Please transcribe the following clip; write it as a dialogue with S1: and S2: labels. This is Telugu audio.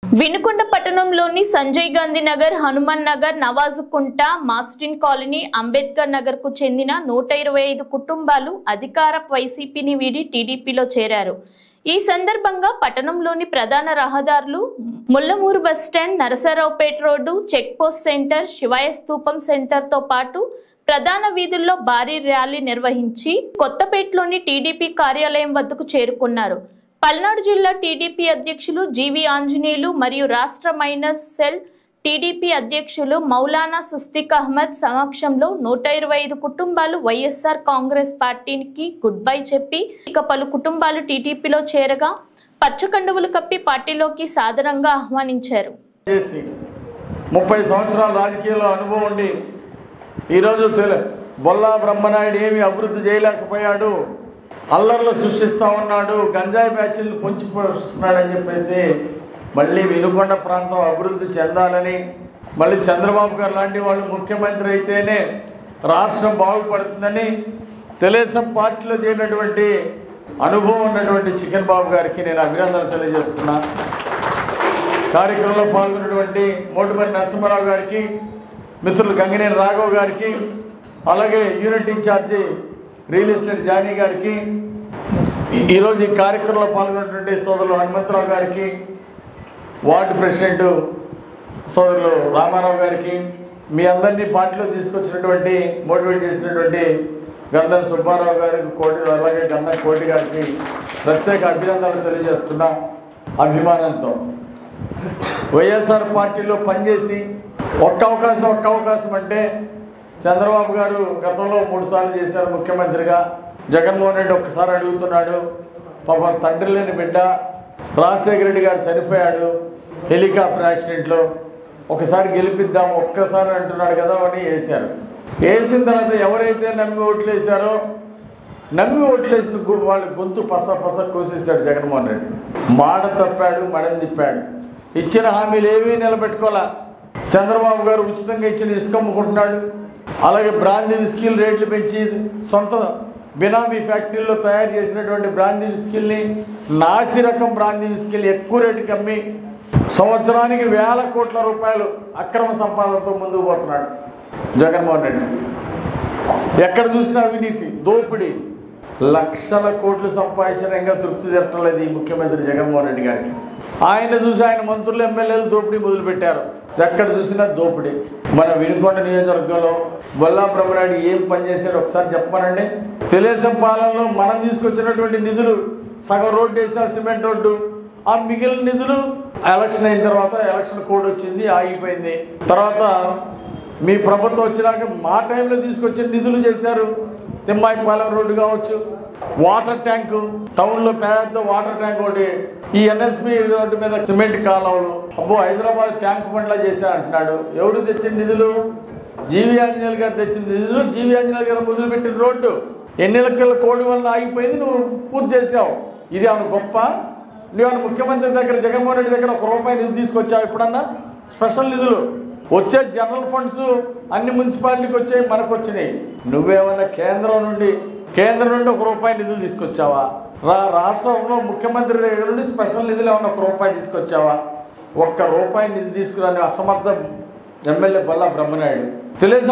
S1: వినుకొండ పట్టణంలోని సంజయ్ గాంధీ నగర్ హనుమాన్ నగర్ నవాజుకుంట మాస్టిన్ కాలనీ అంబేద్కర్ నగర్ కు చెందిన నూట ఇరవై ఐదు కుటుంబాలు అధికార వైసీపీని వీడి టీడీపీలో చేరారు ఈ సందర్భంగా పట్టణంలోని ప్రధాన రహదారులు Mullamuru bus stand Narasaraopet road check post centre శివాయ స్తూపం సెంటర్ తో పాటు ప్రధాన వీధుల్లో భారీ ర్యాలీ నిర్వహించి కొత్తపేటలోని టీడీపీ కార్యాలయం వద్దకు చేరుకున్నారు పల్నాడు జిల్లా టీడీపీ అధ్యక్షులు జీవి ఆంజనేయులు మరియు రాష్ట్ర మైనర్ సెల్ టీడీపీ అధ్యక్షులు మౌలానా సుస్తిక్ అహ్మద్ సమక్షంలో నూట ఇరవై ఐదు కుటుంబాలు వైఎస్ఆర్ కాంగ్రెస్ పార్టీకి గుడ్ బై చెప్పి ఇక పలు కుటుంబాలు టీడీపీలో చేరగా పచ్చకండువులు కప్పి పార్టీలోకి సాదరంగా ఆహ్వానించారు
S2: చేసి ముప్పై సంవత్సరాల రాజకీయాల్లో అనుభవం ఉండి ఈరోజు తెలు బొల్లా బ్రహ్మనాయుడు ఏమి అభివృద్ధి చేయలేకపోయాడు అల్లర్లు సృష్టిస్తూ ఉన్నాడు గంజాయి బ్యాచ్లు పొంచి పోస్తున్నాడని చెప్పేసి మళ్ళీ వెనుకొండ ప్రాంతం అభివృద్ధి చెందాలని మళ్ళీ చంద్రబాబు గారు లాంటి వాళ్ళు ముఖ్యమంత్రి అయితేనే రాష్ట్రం బాగుపడుతుందని తెలుగుదేశం పార్టీలో చేరినటువంటి అనుభవం ఉన్నటువంటి చికెన్ బాబు గారికి నేను అభినందనలు తెలియజేస్తున్నా కార్యక్రమంలో పాల్గొన్నటువంటి మోటుమరి నరసింహారావు గారికి మిత్రులు గంగినేని రాఘవ్ గారికి అలాగే unit in charge real estate Jani గారికి ఈ- ఈరోజు ఈ కార్యక్రమంలో పాల్గొన్నటువంటి సోదరులు హనుమంతరావు గారికి వార్డు ప్రెసిడెంట్ సోదరులు రామారావు గారికి మీ అందరినీ పార్టీలో తీసుకొచ్చినటువంటి మోటివేట్ చేసినటువంటి గంధం సుబ్బారావు గారికి కోటి అలాగే గంధం కోటి గారికి ప్రత్యేక అభినందనలు తెలియజేస్తున్నా అభిమానంతో వైఎస్ఆర్ పార్టీలో పనిచేసి ఒక్క అవకాశం ఒక్క అవకాశం అంటే చంద్రబాబు గారు గతంలో మూడు సార్లు చేశారు ముఖ్యమంత్రిగా జగన్మోహన్ రెడ్డి ఒక్కసారి అడుగుతున్నాడు పాపం తండ్రి లేని బిడ్డ రాజశేఖర రెడ్డి గారు చనిపోయాడు హెలికాప్టర్ యాక్సిడెంట్లో ఒకసారి గెలిపిద్దాం ఒక్కసారి అంటున్నాడు కదా అని వేశారు వేసిన తర్వాత ఎవరైతే నమ్మి ఓట్లు వేశారో నమ్మి ఓట్లేసిన గు- వాళ్ళ గొంతు పస పస కోసేశాడు జగన్మోహన్ రెడ్డి మాట తప్పాడు మడం తిప్పాడు ఇచ్చిన హామీలు ఏమీ నిలబెట్టుకోలే చంద్రబాబు గారు ఉచితంగా ఇచ్చిన ఇసుక అమ్ముకుంటున్నాడు అలాగే బ్రాందీ విస్కీలు రేట్లు పెంచి సొంత బినామీ ఫ్యాక్టరీలో తయారు చేసినటువంటి బ్రాందీ విస్కీల్ని నాసి రకం బ్రాందీ విస్కీలు ఎక్కువ రేటుకి అమ్మి సంవత్సరానికి వేల కోట్ల రూపాయలు అక్రమ సంపాదనతో ముందుకు పోతున్నాడు జగన్మోహన్ రెడ్డి ఎక్కడ చూసినా అవినీతి దోపిడీ లక్షల కోట్లు సంపాదించిన ఇంకా తృప్తి తిరగలేదు ఈ ముఖ్యమంత్రి జగన్మోహన్ రెడ్డి గారికి ఆయన చూసి ఆయన మంత్రులు ఎమ్మెల్యేలు దోపిడీ మొదలుపెట్టారు ఎక్కడ చూసినా దోపిడీ మన వినుకొండ నియోజకవర్గంలో బొల్లా బ్రహ్మనాయుడు ఏం పని చేశాడు ఒకసారి చెప్పమనండి తెలుగుదేశం పాలనలో మనం తీసుకొచ్చినటువంటి నిధులు సగం రోడ్డు వేసారు సిమెంట్ రోడ్డు ఆ మిగిలిన నిధులు ఎలక్షన్ అయిన తర్వాత ఎలక్షన్ కోడ్ వచ్చింది ఆగిపోయింది తర్వాత మీ ప్రభుత్వం వచ్చినాక మా టైంలో తీసుకొచ్చిన నిధులు చేశారు తిమ్మాయిపాలెం రోడ్డు కావచ్చు వాటర్ ట్యాంకు టౌన్లో పెద్ద వాటర్ ట్యాంక్ ఒకటి ఈ ఎన్ఎస్పి రోడ్డు మీద సిమెంట్ కాలువలు అబ్బో హైదరాబాద్ ట్యాంక్ బండ్లా చేశా అంటున్నాడు ఎవరు తెచ్చిన నిధులు జీవి ఆంజనేయులు గారు తెచ్చిన నిధులు జీవి ఆంజనేయులు గారు మొదలుపెట్టిన రోడ్డు ఎన్నికల కోడి వల్ల ఆగిపోయింది నువ్వు పూర్తి చేసావు ఇది ఏమైనా గొప్ప నువ్వు ముఖ్యమంత్రి దగ్గర జగన్మోహన్ రెడ్డి దగ్గర ఒక రూపాయి నిధులు తీసుకొచ్చావు ఎప్పుడన్నా స్పెషల్ నిధులు వచ్చే జనరల్ ఫండ్స్ అన్ని మున్సిపాలిటీకి వచ్చాయి మనకు వచ్చినాయి నువ్వేమన్నా కేంద్రం నుండి కేంద్రం నుండి ఒక రూపాయి నిధులు తీసుకొచ్చావా రా రాష్ట్రంలో ముఖ్యమంత్రి దగ్గర నుండి స్పెషల్ నిధులు ఏమన్నా ఒక రూపాయి తీసుకొచ్చావా ఒక్క రూపాయి నిధి తీసుకురాని అసమర్థ ఎమ్మెల్యే బల్లా బ్రహ్మనాయుడు తెలుసు